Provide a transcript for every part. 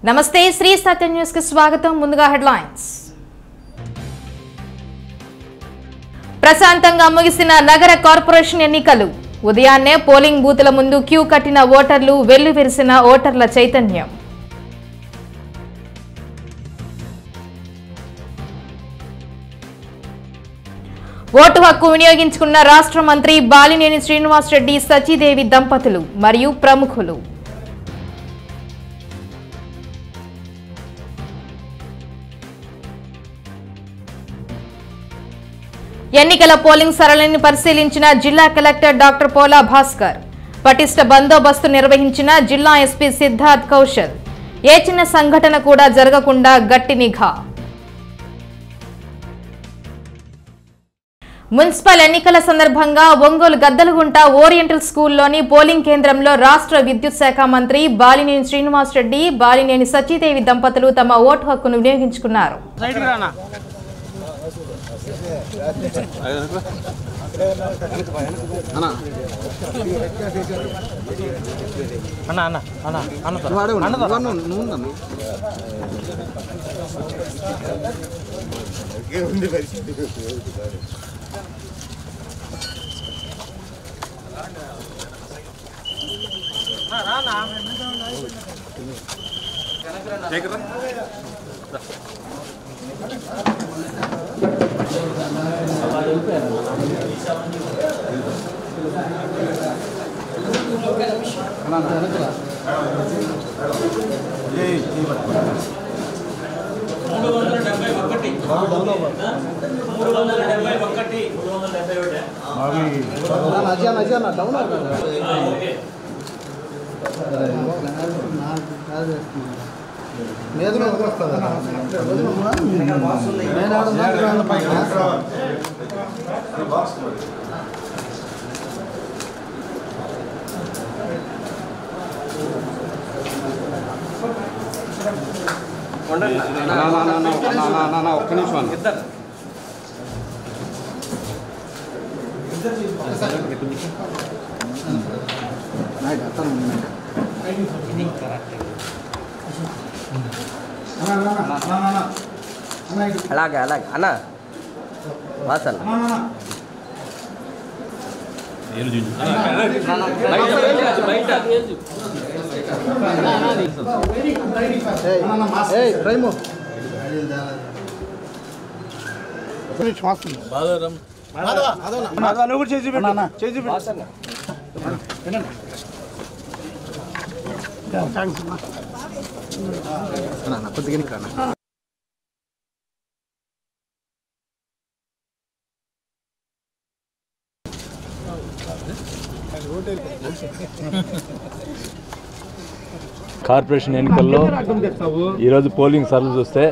నమస్తే శ్రీ సత్య న్యూస్ కి స్వాగతం ముందుగా హెడ్లైన్స్ ప్రశాంతంగా ముగిసిన నగర కార్పొరేషన్ ఎన్నికలు ఉదయాన్నే పోలింగ్ బూతుల ముందు క్యూ కట్టిన ఓటర్లు వెల్లువిరిసిన ఓటర్ల చైతన్యం ఓటు హక్కు వినియోగించుకున్న రాష్ట్ర మంత్రి బాలినేని శ్రీనివాసరెడ్డి సచీదేవి దంపతులు మరియు ప్రముఖులు ఎన్నికల పోలింగ్ సరళిని పరిశీలించిన జిల్లా కలెక్టర్ డాక్టర్ పోలా భాస్కర్ పటిష్ట బందోబస్తు నిర్వహించిన జిల్లా ఎస్పీ సిద్ధార్థ్ కౌశల్ ఏ చిన్న సంఘటన కూడా జరగకుండా గట్టి నిఘా మున్సిపల్ ఎన్నికల సందర్భంగా ఒంగోలు గద్దలగుంట ఓరియంటల్ స్కూల్లోని పోలింగ్ కేంద్రంలో రాష్ట్ర విద్యుత్ శాఖ మంత్రి బాలినేని శ్రీనివాసరెడ్డి బాలినేని సచీదేవి దంపతులు తమ ఓటు హక్కును వినియోగించుకున్నారు సైడ్కి రానా అన్న అన్న అన్న అన్న అన్న ఒక్క నిమిషం అన్న అలాగే అలాగే అన్న వాసన నువ్వు కూడా చేసి పెట్టు చేసి పెట్టు కార్పొరేషన్ ఎన్నికల్లో ఈరోజు పోలింగ్ సర్లు చూస్తే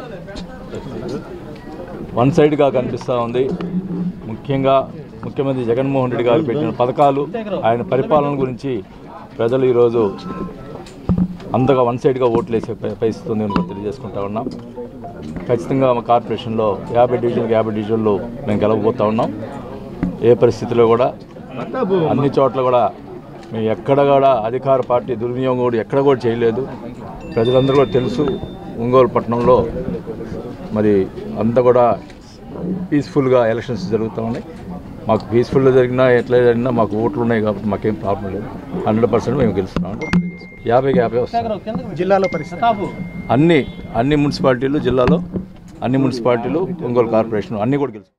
వన్ సైడ్గా కనిపిస్తూ ఉంది ముఖ్యంగా ముఖ్యమంత్రి జగన్మోహన్ రెడ్డి గారు పెట్టిన పథకాలు ఆయన పరిపాలన గురించి ప్రజలు ఈరోజు అంతగా వన్ సైడ్గా ఓట్లు వేసే ప- పరిస్థితి ఉంది అని తెలియజేసుకుంటా ఉన్నాం ఖచ్చితంగా మా కార్పొరేషన్లో యాభై డివిజన్కి యాభై డివిజన్లు మేము గెలవబోతా ఉన్నాం ఏ పరిస్థితిలో కూడా అన్ని చోట్ల కూడా మేము ఎక్కడ కూడా అధికార పార్టీ దుర్వినియోగం కూడా ఎక్కడ కూడా చేయలేదు ప్రజలందరూ కూడా తెలుసు ఒంగోలు పట్టణంలో మరి అంతా కూడా పీస్ఫుల్గా ఎలక్షన్స్ జరుగుతూ ఉన్నాయి మాకు పీస్ఫుల్గా జరిగినా ఎట్లా జరిగినా మాకు ఓట్లు ఉన్నాయి కాబట్టి మాకేం ప్రాబ్లం లేదు హండ్రెడ్ పర్సెంట్ మేము గెలుస్తున్నాం యాభైకి యాభై వస్తాం జిల్లాలో పరిస్థితి అన్ని అన్ని మున్సిపాలిటీలు జిల్లాలో అన్ని మున్సిపాలిటీలు ఒంగోలు కార్పొరేషన్ అన్నీ కూడా గెలుస్తాం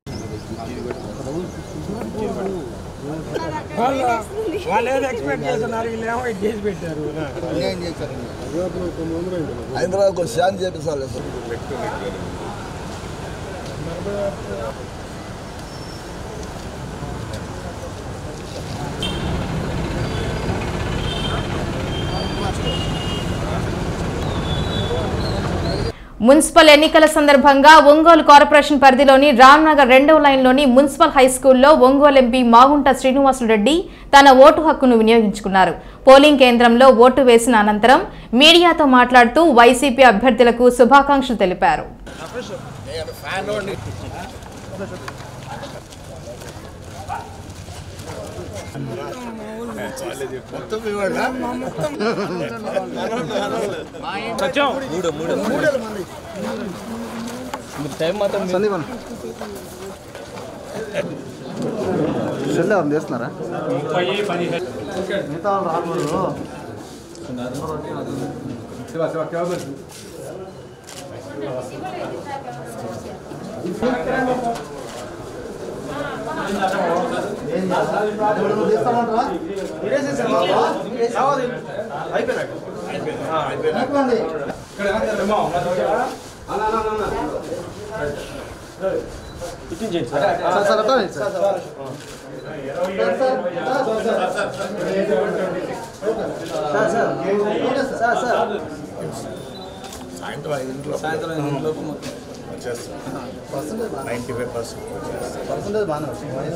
వాళ్ళు ఏదో ఎక్స్పెక్ట్ చేస్తున్నారు వీళ్ళు ఏమో ఇది చేసి పెట్టారు హైదరాబాద్ శాంతి చేపించాలి సార్ మున్సిపల్ ఎన్నికల సందర్భంగా ఒంగోలు కార్పొరేషన్ పరిధిలోని రామ్నగర్ రెండవ లైన్లోని మున్సిపల్ హై స్కూల్లో ఒంగోలు ఎంపీ మాగుంట శ్రీనివాసులరెడ్డి తన ఓటు హక్కును వినియోగించుకున్నారు పోలింగ్ కేంద్రంలో ఓటు వేసిన అనంతరం మీడియాతో మాట్లాడుతూ వైసీపీ అభ్యర్థులకు శుభాకాంక్షలు తెలిపారు చేస్తున్నారా మిగతా వాళ్ళు రాకూడదు సార్ సార్ అర్థమైంది సార్ సార్ సార్ సాయంత్రం ఐదింట్లో సాయంత్రం ఐదింట్లోపు మొత్తం వచ్చేస్తాం నైంటీ ఫైవ్ పర్సెంట్ పర్సంటేజ్ బాగానే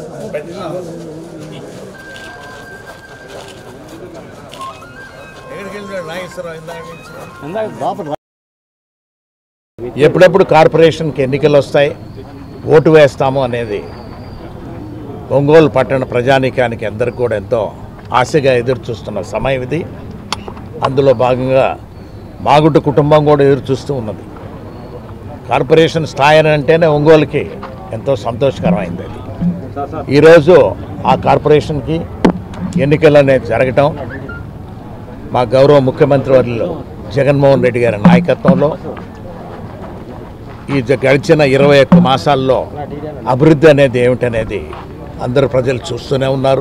ఎక్కడికి వెళ్ళాడు నాగేశ్వరరావు ఇందాక నుంచి ఎప్పుడెప్పుడు కార్పొరేషన్కి ఎన్నికలు వస్తాయి ఓటు వేస్తాము అనేది ఒంగోలు పట్టణ ప్రజానీకానికి అందరికి కూడా ఎంతో ఆశగా ఎదురు చూస్తున్న సమయం ఇది అందులో భాగంగా మాగుంట కుటుంబం కూడా ఎదురు చూస్తూ ఉన్నది కార్పొరేషన్ స్థాయి అని అంటేనే ఒంగోలుకి ఎంతో సంతోషకరమైంది అది ఈరోజు ఆ కార్పొరేషన్కి ఎన్నికలు అనేది జరగటం మా గౌరవ ముఖ్యమంత్రి వర్యులు జగన్మోహన్ రెడ్డి గారి నాయకత్వంలో ఈ జ- గడిచిన ఇరవై ఒక్క మాసాల్లో అభివృద్ధి అనేది ఏమిటనేది అందరు ప్రజలు చూస్తూనే ఉన్నారు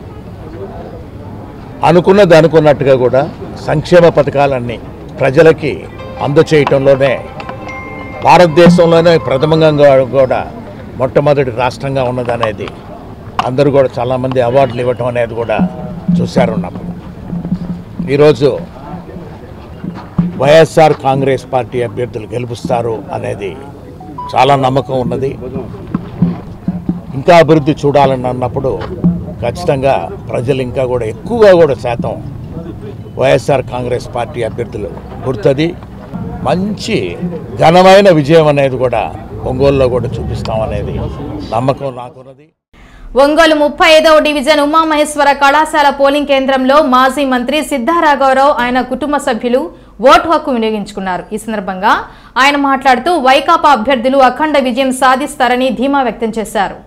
అనుకున్నది అనుకున్నట్టుగా కూడా సంక్షేమ పథకాలన్నీ ప్రజలకి అందచేయటంలోనే భారతదేశంలోనే ప్రథమంగా కూడా మొట్టమొదటి రాష్ట్రంగా ఉన్నదనేది అందరూ కూడా చాలామంది అవార్డులు ఇవ్వటం అనేది కూడా చూశారున్నప్పుడు ఈరోజు వైఎస్ఆర్ కాంగ్రెస్ పార్టీ అభ్యర్థులు గెలుపుస్తారు అనేది చాలా నమ్మకం ఉన్నది ఇంకా అభివృద్ధి చూడాలని అన్నప్పుడు ఖచ్చితంగా ప్రజలు ఇంకా కూడా ఎక్కువగా కూడా శాతం వైఎస్ఆర్ కాంగ్రెస్ పార్టీ అభ్యర్థులు గుర్తుంది మంచి ఘనమైన విజయం అనేది కూడా ఒంగోలులో కూడా చూపిస్తామనేది నమ్మకం నాకున్నది ఒంగోలు ముప్పై ఐదవ డివిజన్ ఉమామహేశ్వర కళాశాల పోలింగ్ కేంద్రంలో మాజీ మంత్రి సిద్ధారాఘవరావు ఆయన కుటుంబ సభ్యులు ఓటు హక్కు వినియోగించుకున్నారు ఈ సందర్భంగా ఆయన మాట్లాడుతూ వైకాపా అభ్యర్థులు అఖండ విజయం సాధిస్తారని ధీమా వ్యక్తం చేశారు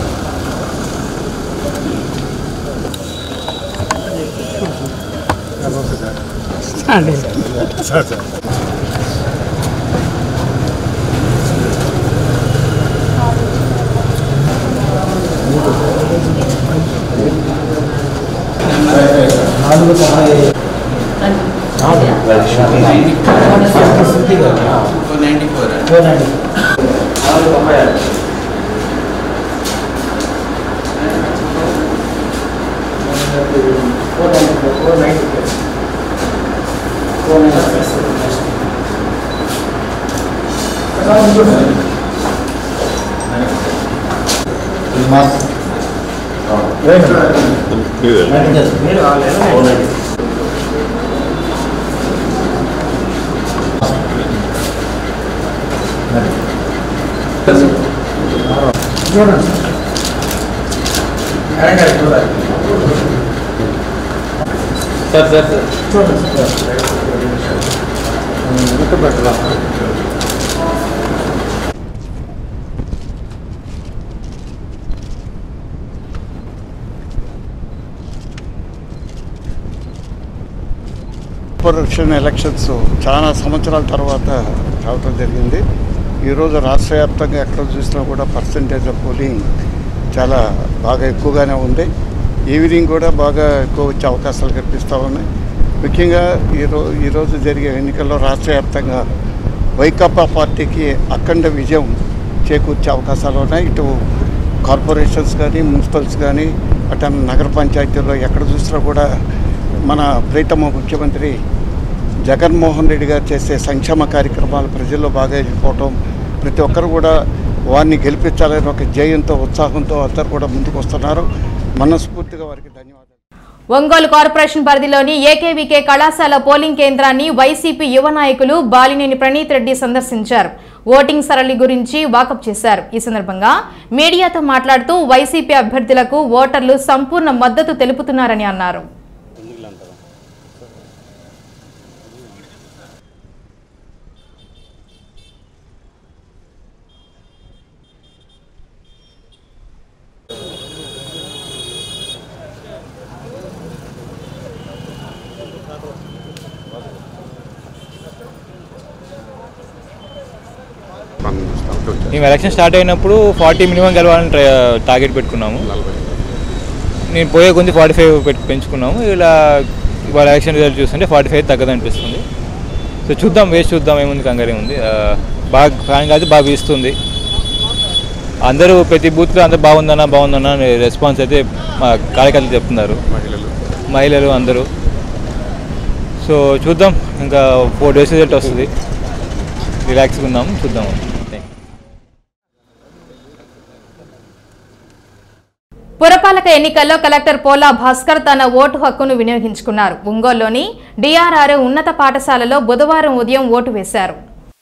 కార్పొరేషన్ ఎలక్షన్స్ చాలా సంవత్సరాల తర్వాత రావటం జరిగింది ఈరోజు రాష్ట్ర వ్యాప్తంగా ఎక్కడ చూసినా కూడా పర్సంటేజ్ ఆఫ్ పోలింగ్ చాలా బాగా ఎక్కువగానే ఉంది ఈవినింగ్ కూడా బాగా ఎక్కువ వచ్చే అవకాశాలు కనిపిస్తూ ఉన్నాయి ముఖ్యంగా ఈరో ఈరోజు జరిగే ఎన్నికల్లో రాష్ట్ర వ్యాప్తంగా వైకాపా పార్టీకి అఖండ విజయం చేకూర్చే అవకాశాలు ఉన్నాయి ఇటు కార్పొరేషన్స్ కానీ మున్సిపల్స్ కానీ అటు నగర పంచాయతీల్లో ఎక్కడ చూసినా కూడా మన ప్రీతమ ముఖ్యమంత్రి జగన్మోహన్ రెడ్డి గారు చేసే సంక్షేమ కార్యక్రమాలు ప్రజల్లో బాగా వెళ్ళిపోవటం ప్రతి ఒక్కరు కూడా వారిని గెలిపించాలని ఒక జయంతో ఉత్సాహంతో అందరు కూడా ముందుకు వస్తున్నారు మనస్ఫూర్తిగా వారికి ధన్యవాదాలు ఒంగోలు కార్పొరేషన్ పరిధిలోని ఏకేవికే కళాశాల పోలింగ్ కేంద్రాన్ని వైసీపీ యువ నాయకులు బాలినేని ప్రణీత్ రెడ్డి సందర్శించారు ఓటింగ్ సరళి గురించి వాకప్ చేశారు ఈ సందర్భంగా మీడియాతో మాట్లాడుతూ వైసీపీ అభ్యర్థులకు ఓటర్లు సంపూర్ణ మద్దతు తెలుపుతున్నారని అన్నారు మేము ఎలక్షన్ స్టార్ట్ అయినప్పుడు ఫార్టీ మినిమం గెలవాలని ట్రై టార్గెట్ పెట్టుకున్నాము నేను పోయే కొంచెం ఫార్టీ ఫైవ్ పెట్టి పెంచుకున్నాము ఇలా ఇవాళ ఎలక్షన్ రిజల్ట్ చూస్తుంటే ఫార్టీ ఫైవ్ తగ్గదనిపిస్తుంది సో చూద్దాం వేసి చూద్దాం ఏముంది కంగారే ఉంది ఆ, బాగా ఫ్యాన్ కాదు బాగా వీస్తుంది అందరూ ప్రతి బూత్లో అందరూ బాగుందన్నా బాగుందన్నా అని రెస్పాన్స్ అయితే మా కార్యకర్తలు చెప్తున్నారు మహిళలు అందరూ సో చూద్దాం ఇంకా ఫోర్ డేస్ రిజల్ట్ వస్తుంది రిలాక్స్గా ఉన్నాం చూద్దాం థ్యాంక్ యూ పురపాలక ఎన్నికల్లో కలెక్టర్ పోలా భాస్కర్ తన ఓటు హక్కును వినియోగించుకున్నారు ఒంగోలులోని డిఆర్ఆర్ ఉన్నత పాఠశాలలో బుధవారం ఉదయం ఓటు వేశారు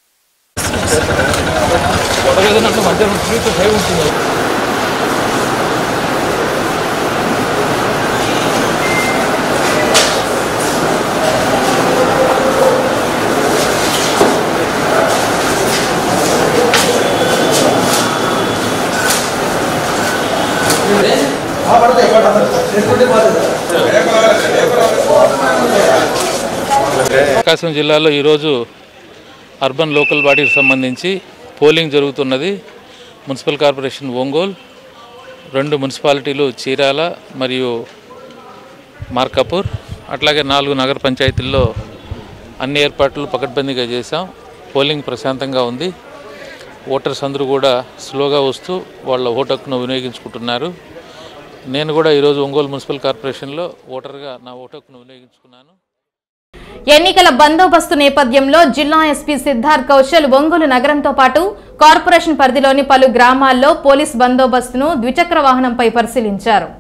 ప్రకాశం జిల్లాలో ఈరోజు అర్బన్ లోకల్ బాడీకి సంబంధించి పోలింగ్ జరుగుతున్నది మున్సిపల్ కార్పొరేషన్ ఒంగోల్ రెండు మున్సిపాలిటీలు చీరాల మరియు మార్కాపూర్ అట్లాగే నాలుగు నగర పంచాయతీల్లో అన్ని ఏర్పాట్లు పకడ్బందీగా చేశాం పోలింగ్ ప్రశాంతంగా ఉంది ఓటర్స్ అందరూ కూడా స్లోగా వస్తూ వాళ్ళ ఓటు హక్కును వినియోగించుకుంటున్నారు నేను కూడా ఈరోజు ఒంగోలు మున్సిపల్ కార్పొరేషన్లో ఓటర్గా నా ఓటు హక్కును వినియోగించుకున్నాను ఎన్నికల బందోబస్తు నేపథ్యంలో జిల్లా ఎస్పీ సిద్ధార్థ్ కౌశల్ ఒంగోలు నగరంతో పాటు కార్పొరేషన్ పరిధిలోని పలు గ్రామాల్లో పోలీస్ బందోబస్తును ద్విచక్ర వాహనంపై పరిశీలించారు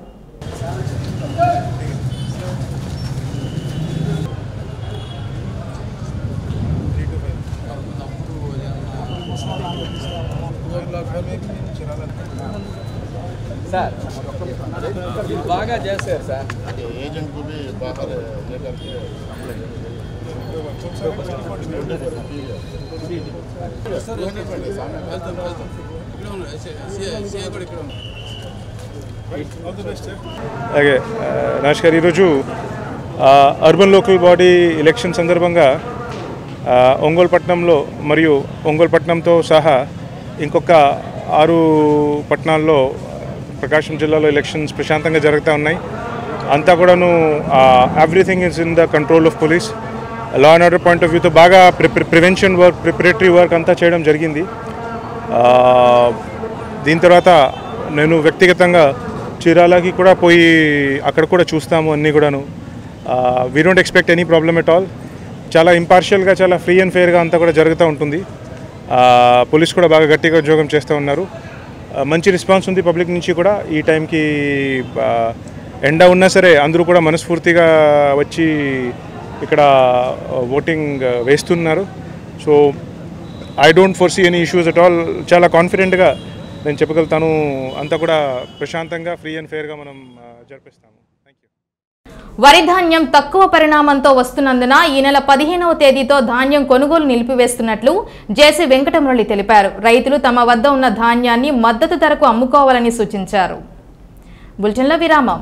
సార్ బాగా చేశారు సార్ एजेंट को भी बाहर लेकर के అలాగే ఆ, రాజ్ గారు ఈరోజు ఆ, అర్బన్ లోకల్ బాడీ ఎలక్షన్ సందర్భంగా ఆ, ఒంగోలు పట్టణంలో మరియు ఒంగోలు పట్టణంతో సహా ఇంకొక ఆరు పట్టణాల్లో ప్రకాశం జిల్లాలో ఎలక్షన్స్ ప్రశాంతంగా జరుగుతూ ఉన్నాయి అంతా కూడాను everything is in the control of police law and order point of వ్యూతో బాగా ప్రివెన్షన్ వర్క్ ప్రిపరేటరీ వర్క్ అంతా చేయడం జరిగింది ఆ, దీని తర్వాత నేను వ్యక్తిగతంగా చీరాలకి కూడా పోయి అక్కడ కూడా చూస్తాము అన్నీ కూడాను we don't expect any problem at all చాలా ఇంపార్షియల్గా చాలా ఫ్రీ అండ్ ఫెయిర్గా అంతా కూడా జరుగుతూ ఉంటుంది ఆ, పోలీస్ కూడా బాగా గట్టిగా ఉద్యోగం చేస్తూ ఉన్నారు ఆ, మంచి రెస్పాన్స్ ఉంది పబ్లిక్ నుంచి కూడా ఈ టైంకి ఆ, ఎండ ఉన్నా సరే అందరూ కూడా మనస్ఫూర్తిగా వచ్చి ఇక్కడ ఓటింగ్ వేస్తున్నారు so I don't foresee any issues at all చాలా కాన్ఫిడెంట్గా నేను చెప్పగలుగుతాను అంతా కూడా ప్రశాంతంగా ఫ్రీ అండ్ ఫెయిర్గా మనం ఆ, జరిపిస్తాము వరి ధాన్యం తక్కువ పరిణామంతో వస్తున్నందున ఈ నెల పదిహేనవ తేదీతో ధాన్యం కొనుగోలు నిలిపివేస్తున్నట్లు జేసీ వెంకటమురళి తెలిపారు రైతులు తమ వద్ద ఉన్న ధాన్యాన్ని మద్దతు ధరకు అమ్ముకోవాలని సూచించారు బులెటిన్లో విరామం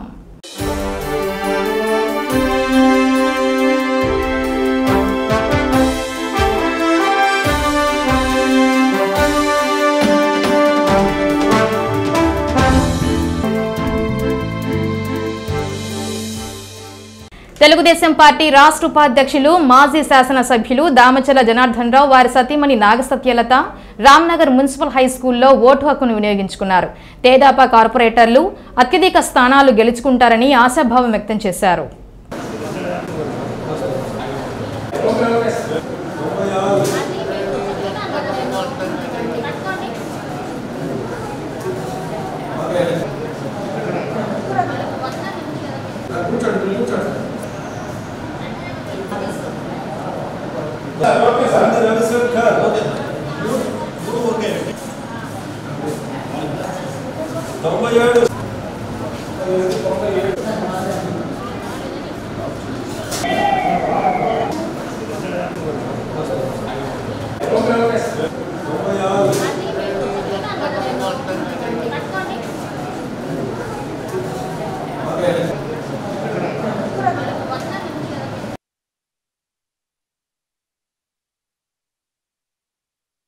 తెలుగుదేశం పార్టీ రాష్ట్ర ఉపాధ్యక్షులు మాజీ శాసనసభ్యులు దామచల జనార్దన్ రావు వారి సతీమణి నాగసత్యలత రామ్నగర్ మున్సిపల్ హై స్కూల్లో ఓటు హక్కును వినియోగించుకున్నారు తేదాపా కార్పొరేటర్లు అత్యధిక స్థానాలు గెలుచుకుంటారని ఆశాభావం వ్యక్తం చేశారు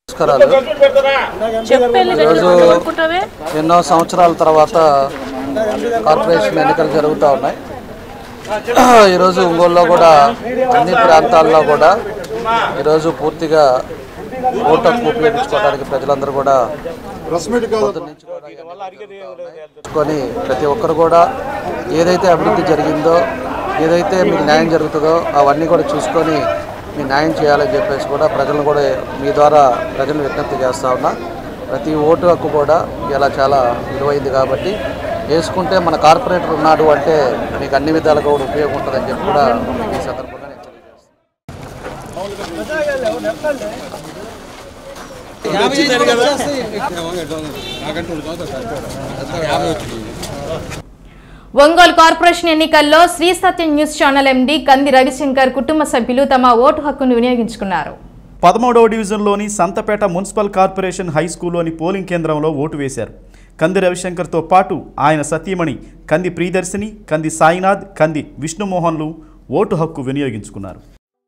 నమస్కారాలు ఈరోజు ఎన్నో సంవత్సరాల తర్వాత కార్పొరేషన్ ఎన్నికలు జరుగుతూ ఉన్నాయి ఈరోజు ఒంగోలులో కూడా అన్ని ప్రాంతాల్లో కూడా ఈరోజు పూర్తిగా ఓటు హక్కు ఉపయోగించుకోవడానికి ప్రజలందరూ కూడా పొద్దున్న నుంచి కూడా కొని ప్రతి ఒక్కరు కూడా ఏదైతే అభివృద్ధి జరిగిందో ఏదైతే మీకు న్యాయం జరుగుతుందో అవన్నీ కూడా చూసుకొని మీ న్యాయం చేయాలని చెప్పేసి కూడా ప్రజలను కూడా మీ ద్వారా ప్రజలు విజ్ఞప్తి చేస్తా ఉన్నా ప్రతి ఓటు హక్కు కూడా ఇలా చాలా విలువైంది కాబట్టి వేసుకుంటే మన కార్పొరేటర్ ఉన్నాడు అంటే మీకు అన్ని విధాలుగా కూడా ఉపయోగం ఉంటుందని చెప్పి కూడా మీకు ఈ సందర్భంగా నేను ఒంగోలు కార్పొరేషన్ ఎన్నికల్లో Sri Satyam news channel MD Kandi Ravishankar కుటుంబ సభ్యులు తమ ఓటు హక్కును వినియోగించుకున్నారు పదమూడవ డివిజన్లోని సంతపేట మున్సిపల్ కార్పొరేషన్ హై స్కూల్లోని పోలింగ్ కేంద్రంలో ఓటు వేశారు కంది రవిశంకర్తో పాటు ఆయన సతీమణి కంది ప్రియదర్శిని కంది సాయినాథ్ కంది విష్ణుమోహన్లు ఓటు హక్కు వినియోగించుకున్నారు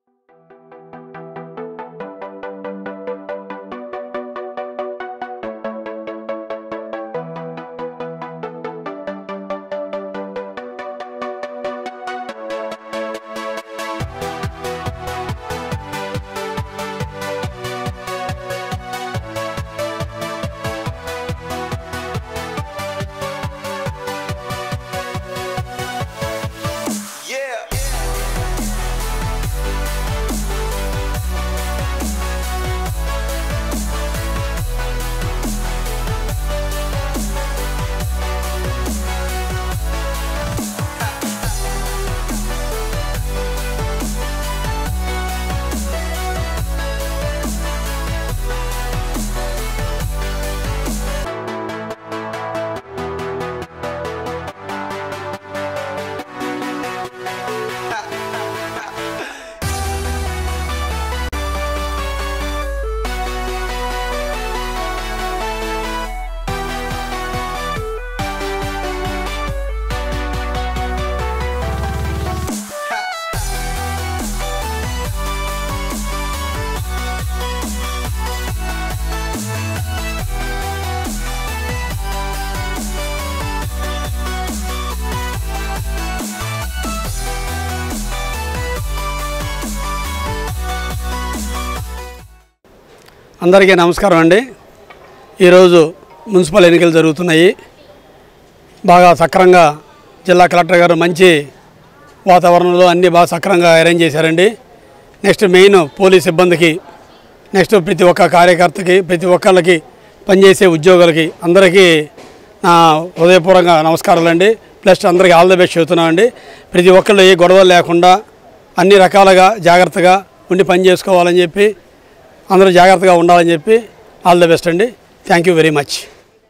అందరికీ నమస్కారం అండి ఈరోజు మున్సిపల్ ఎన్నికలు జరుగుతున్నాయి బాగా సక్రంగా జిల్లా కలెక్టర్ గారు మంచి వాతావరణంలో అన్నీ బాగా సక్రంగా అరేంజ్ చేశారండి నెక్స్ట్ మెయిన్ పోలీస్ సిబ్బందికి నెక్స్ట్ ప్రతి ఒక్క కార్యకర్తకి ప్రతి ఒక్కళ్ళకి పనిచేసే ఉద్యోగులకి అందరికీ నా హృదయపూర్వకంగా నమస్కారాలండి ప్లస్ అందరికీ ఆల్ ద బెస్ట్ చెబుతున్నామండి ప్రతి ఒక్కళ్ళు ఏ గొడవలు లేకుండా అన్ని రకాలుగా జాగ్రత్తగా ఉండి పని చేసుకోవాలని చెప్పి అందరూ జాగ్రత్తగా ఉండాలని చెప్పి ఆల్ ద బెస్ట్ అండి thank you very much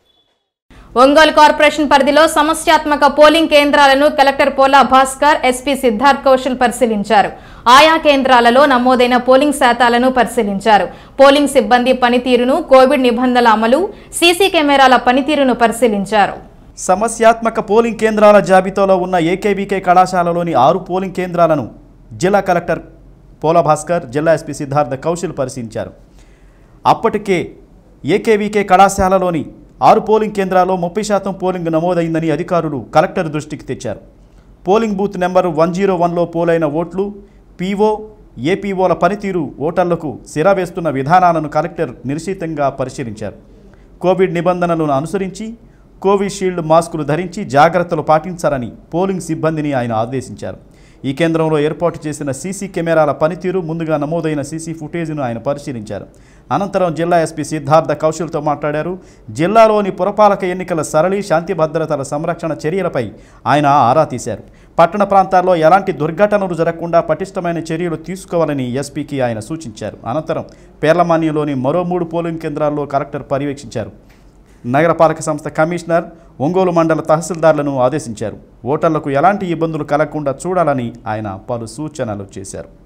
Ongole corporation పరిధిలో సమస్యాత్మక పోలింగ్ కేంద్రాలను కలెక్టర్ పోలా భాస్కర్ ఎస్పీ సిద్ధార్థ్ కౌశల్ పరిశీలించారు ఆయా కేంద్రాలలో నమోదైన పోలింగ్ శాతాలను పరిశీలించారు పోలింగ్ సిబ్బంది పనితీరును కోవిడ్ నిబంధనల అమలు సీసీ కెమెరాల పనితీరును పరిశీలించారు సమస్యాత్మక పోలింగ్ కేంద్రాల జాబితాలో ఉన్న ఏకేబీకే కళాశాలలోని ఆరు పోలింగ్ కేంద్రాలను జిల్లా కలెక్టర్ పోల భాస్కర్ జిల్లా ఎస్పీ సిద్ధార్థ కౌశల్ పరిశీలించారు అప్పటికే ఏకేవీకే కళాశాలలోని ఆరు పోలింగ్ కేంద్రాల్లో ముప్పై శాతం పోలింగ్ నమోదైందని అధికారులు కలెక్టర్ దృష్టికి తెచ్చారు polling booth number one zero వన్లో పోలైన ఓట్లు పీఓ ఏపీఓల పనితీరు ఓటర్లకు సిరా వేస్తున్న విధానాలను కలెక్టర్ నిశ్చితంగా పరిశీలించారు కోవిడ్ నిబంధనలను అనుసరించి కోవిషీల్డ్ మాస్కులు ధరించి జాగ్రత్తలు పాటించాలని పోలింగ్ సిబ్బందిని ఆయన ఆదేశించారు ఈ కేంద్రంలో ఏర్పాటు చేసిన సీసీ కెమెరాల పనితీరు ముందుగా నమోదైన సీసీ ఫుటేజ్ను ఆయన పరిశీలించారు అనంతరం జిల్లా ఎస్పీ సిద్ధార్థ కౌశల్తో మాట్లాడారు జిల్లాలోని పురపాలక ఎన్నికల సరళి శాంతి భద్రతల సంరక్షణ చర్యలపై ఆయన ఆరా తీశారు పట్టణ ప్రాంతాల్లో ఎలాంటి దుర్ఘటనలు జరగకుండా పటిష్టమైన చర్యలు తీసుకోవాలని ఎస్పీకి ఆయన సూచించారు అనంతరం పేర్లమాన్యంలోని మరో మూడు పోలింగ్ కేంద్రాల్లో కలెక్టర్ పర్యవేక్షించారు నగరపాలక సంస్థ కమిషనర్ ఒంగోలు మండల తహసీల్దార్లను ఆదేశించారు ఓటర్లకు ఎలాంటి ఇబ్బందులు కలగకుండా చూడాలని ఆయన పలు సూచనలు చేశారు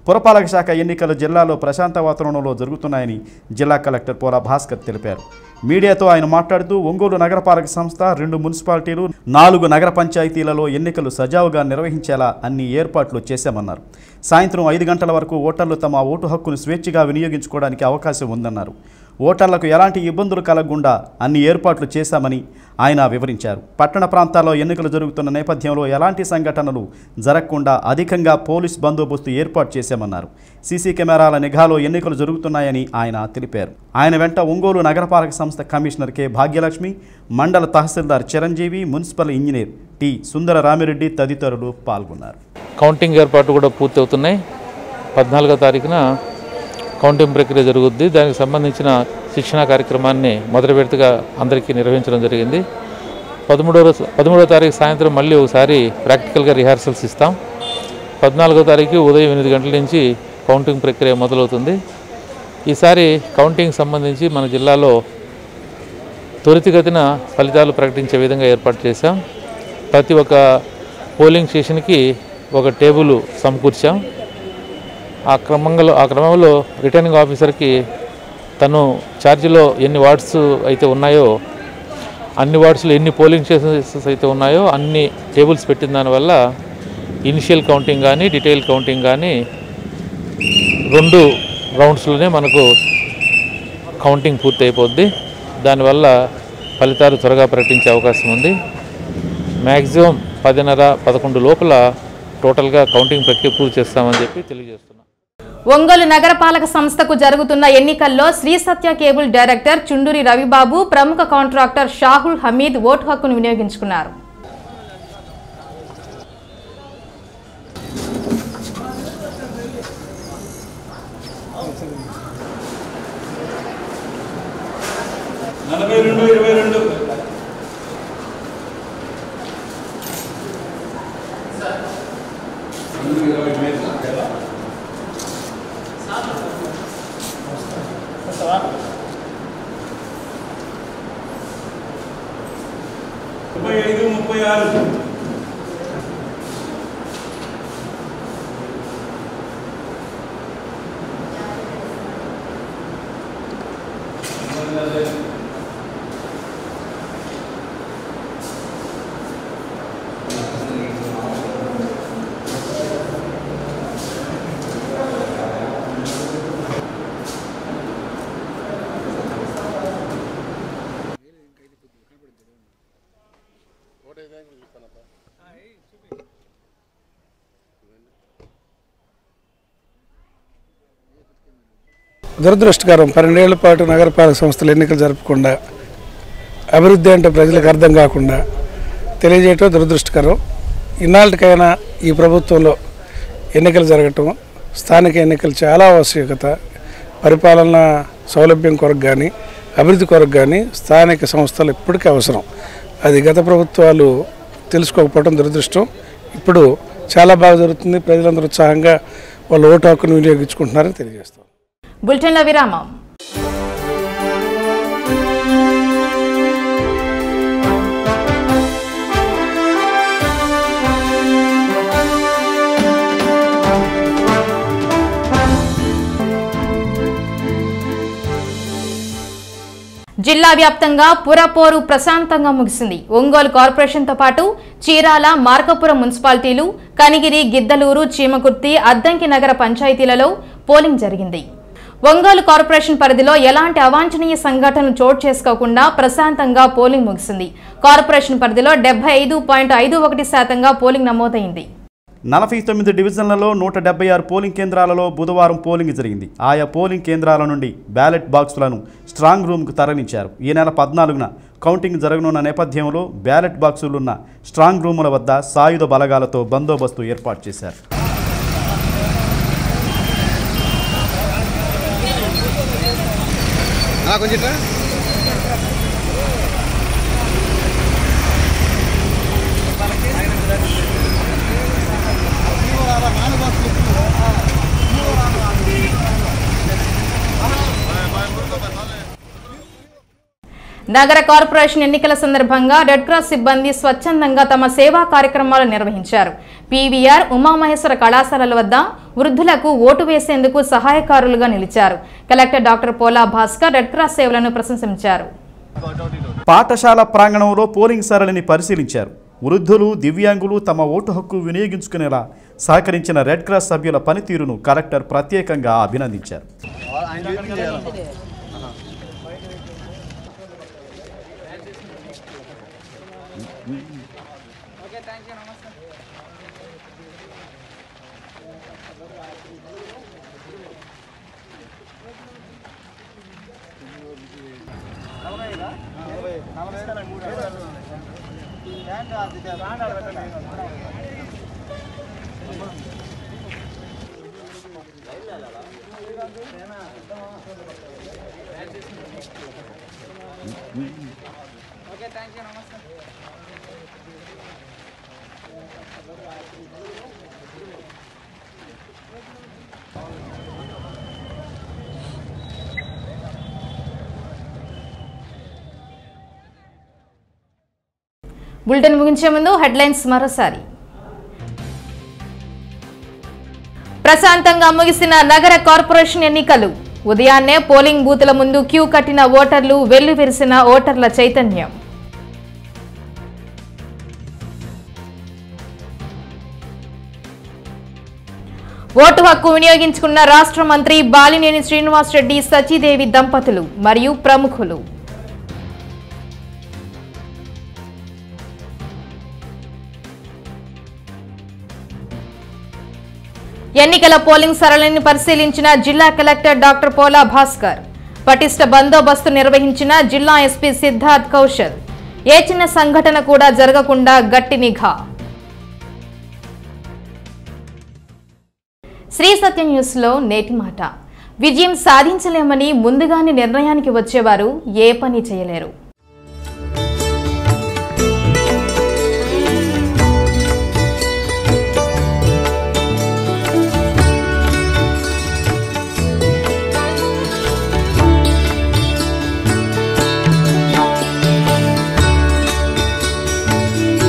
పురపాలక శాఖ ఎన్నికలు జిల్లాలో ప్రశాంత వాతావరణంలో జరుగుతున్నాయని జిల్లా కలెక్టర్ పోలా భాస్కర్ తెలిపారు మీడియాతో ఆయన మాట్లాడుతూ ఒంగోలు నగరపాలక సంస్థ రెండు మున్సిపాలిటీలు నాలుగు నగర పంచాయతీలలో ఎన్నికలు సజావుగా నిర్వహించేలా అన్ని ఏర్పాట్లు చేశామన్నారు సాయంత్రం ఐదు గంటల వరకు ఓటర్లు తమ ఓటు హక్కును స్వేచ్ఛగా వినియోగించుకోవడానికి అవకాశం ఉందన్నారు ఓటర్లకు ఎలాంటి ఇబ్బందులు కలగకుండా అన్ని ఏర్పాట్లు చేశామని ఆయన వివరించారు పట్టణ ప్రాంతాల్లో ఎన్నికలు జరుగుతున్న నేపథ్యంలో ఎలాంటి సంఘటనలు జరగకుండా అధికంగా పోలీస్ బందోబస్తు ఏర్పాటు చేశామన్నారు సీసీ కెమెరాల నిఘాలో ఎన్నికలు జరుగుతున్నాయని ఆయన తెలిపారు ఆయన వెంట ఒంగోలు నగరపాలక సంస్థ కమిషనర్ కె భాగ్యలక్ష్మి మండల తహసీల్దార్ Chiranjeevi municipal engineer T Sundara Ramireddy తదితరులు పాల్గొన్నారు కౌంటింగ్ ఏర్పాట్లు కూడా పూర్తి అవుతున్నాయి పద్నాలుగో తారీఖున కౌంటింగ్ ప్రక్రియ జరుగుద్ది దానికి సంబంధించిన శిక్షణా కార్యక్రమాన్ని మొదటి విడతగా అందరికీ నిర్వహించడం జరిగింది పదమూడవ రోజు పదమూడవ తారీఖు సాయంత్రం మళ్ళీ ఒకసారి ప్రాక్టికల్గా రిహార్సల్స్ ఇస్తాం పద్నాలుగో తారీఖు ఉదయం ఎనిమిది గంటల నుంచి కౌంటింగ్ ప్రక్రియ మొదలవుతుంది ఈసారి కౌంటింగ్ సంబంధించి మన జిల్లాలో త్వరితగతిన ఫలితాలు ప్రకటించే విధంగా ఏర్పాటు చేశాం ప్రతి ఒక్క పోలింగ్ స్టేషన్కి ఒక టేబుల్ సమకూర్చాం ఆ క్రమంలో ఆ క్రమంలో రిటర్నింగ్ ఆఫీసర్కి తను ఛార్జీలో ఎన్ని వార్డ్స్ అయితే ఉన్నాయో అన్ని వార్డ్స్లో ఎన్ని పోలింగ్ స్టేషన్స్ అయితే ఉన్నాయో అన్ని టేబుల్స్ పెట్టిన దానివల్ల ఇనిషియల్ కౌంటింగ్ కానీ డీటెయిల్ కౌంటింగ్ కానీ రెండు రౌండ్స్లోనే మనకు కౌంటింగ్ పూర్తి అయిపోద్ది దానివల్ల ఫలితాలు త్వరగా ప్రకటించే అవకాశం ఉంది మ్యాక్సిమం పదిన్నర పదకొండు లోపల టోటల్గా కౌంటింగ్ ప్రక్రియ పూర్తి చేస్తామని చెప్పి తెలియజేస్తున్నాం ఒంగోలు నగరపాలక సంస్థకు జరుగుతున్న ఎన్నికల్లో శ్రీ సత్య కేబుల్ డైరెక్టర్ చుండూరి రవిబాబు ప్రముఖ కాంట్రాక్టర్ షాహుల్ హమీద్ ఓటు హక్కును వినియోగించుకున్నారు నలభై రెండు ఇరవై రెండు ముప్పై ఐదు ముప్పై ఆరు దురదృష్టకరం పన్నెండేళ్ల పాటు నగరపాలక సంస్థలు ఎన్నికలు జరపకుండా అభివృద్ధి అంటే ప్రజలకు అర్థం కాకుండా తెలియజేయటం దురదృష్టకరం ఇన్నాళ్ళకైనా ఈ ప్రభుత్వంలో ఎన్నికలు జరగటం స్థానిక ఎన్నికలు చాలా ఆవశ్యకత పరిపాలన సౌలభ్యం కొరకు కానీ అభివృద్ధి కొరకు కానీ స్థానిక సంస్థలు ఇప్పటికీ అవసరం అది గత ప్రభుత్వాలు తెలుసుకోకపోవడం దురదృష్టం ఇప్పుడు చాలా బాగా జరుగుతుంది ప్రజలందరూ ఉత్సాహంగా వాళ్ళ ఓటు హక్కును వినియోగించుకుంటున్నారని తెలియజేస్తాం బులెటిన్లో విరామం జిల్లా వ్యాప్తంగా పురపోరు ప్రశాంతంగా ముగిసింది ఒంగోలు కార్పొరేషన్తో పాటు చీరాల మార్కపురం మున్సిపాలిటీలు కనిగిరి గిద్దలూరు చీమకుర్తి అద్దంకి నగర పంచాయతీలలో పోలింగ్ జరిగింది ఒంగోలు కార్పొరేషన్ పరిధిలో ఎలాంటి అవాంఛనీయ సంఘటనలు చోటు చేసుకోకుండా ప్రశాంతంగా పోలింగ్ ముగిసింది కార్పొరేషన్ పరిధిలో డెబ్బై ఐదు పాయింట్ ఐదు ఒకటి శాతంగా పోలింగ్ నమోదైంది నలభై తొమ్మిది డివిజన్లలో నూట డెబ్బై ఆరు పోలింగ్ కేంద్రాలలో బుధవారం పోలింగ్ జరిగింది ఆయా పోలింగ్ కేంద్రాల నుండి బ్యాలెట్ బాక్సులను స్ట్రాంగ్ రూమ్కు తరలించారు ఈ నెల పద్నాలుగున కౌంటింగ్ జరగనున్న నేపథ్యంలో బ్యాలెట్ బాక్సులున్న స్ట్రాంగ్ రూముల వద్ద సాయుధ బలగాలతో బందోబస్తు ఏర్పాటు చేశారు కొంచెం నగర కార్పొరేషన్ ఎన్నికల సందర్భంగా రెడ్ క్రాస్ సిబ్బంది స్వచ్ఛందంగా తమ సేవా కార్యక్రమాలు నిర్వహించారు పీవీఆర్ ఉమామహేశ్వర కళాశాలల వద్ద వృద్ధులకు ఓటు వేసేందుకు సహాయకారులుగా నిలిచారు కలెక్టర్ డాక్టర్ పోలా భాస్కర్ రెడ్ క్రాస్ సేవలను ప్రశంసించారు పాఠశాల ప్రాంగణంలో పోలింగ్ సరళిని పరిశీలించారు వృద్ధులు దివ్యాంగులు తమ ఓటు హక్కు వినియోగించుకునేలా సహకరించిన రెడ్ క్రాస్ సభ్యుల పనితీరును కలెక్టర్ ప్రత్యేకంగా అభినందించారు బులెటిన్ ముగించే ముందు హెడ్లైన్స్ మరోసారి ప్రశాంతంగా ముగిసిన నగర కార్పొరేషన్ ఎన్నికలు ఉదయాన్నే పోలింగ్ బూతుల ముందు క్యూ కట్టిన ఓటర్లు వెల్లువిరిసిన ఓటర్ల చైతన్యం ఓటు హక్కు వినియోగించుకున్న రాష్ట్ర మంత్రి బాలినేని శ్రీనివాసరెడ్డి సచిదేవి దంపతులు మరియు ప్రముఖులు ఎన్నికల పోలింగ్ సరళిని పరిశీలించిన జిల్లా కలెక్టర్ డాక్టర్ పోలా భాస్కర్ పటిష్ట బందోబస్తు నిర్వహించిన జిల్లా ఎస్పీ సిద్ధార్థ్ కౌశల్ ఏ చిన్న సంఘటన కూడా జరగకుండా గట్టి నిఘా శ్రీ సత్య న్యూస్లో నేటి మాట విజయం సాధించలేమని ముందుగానే నిర్ణయానికి వచ్చేవారు ఏ పని చేయలేరు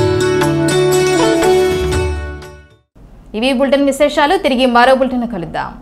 ఇవి బులెటిన్ విశేషాలు తిరిగి మరో బులెటిన్ కలుద్దాం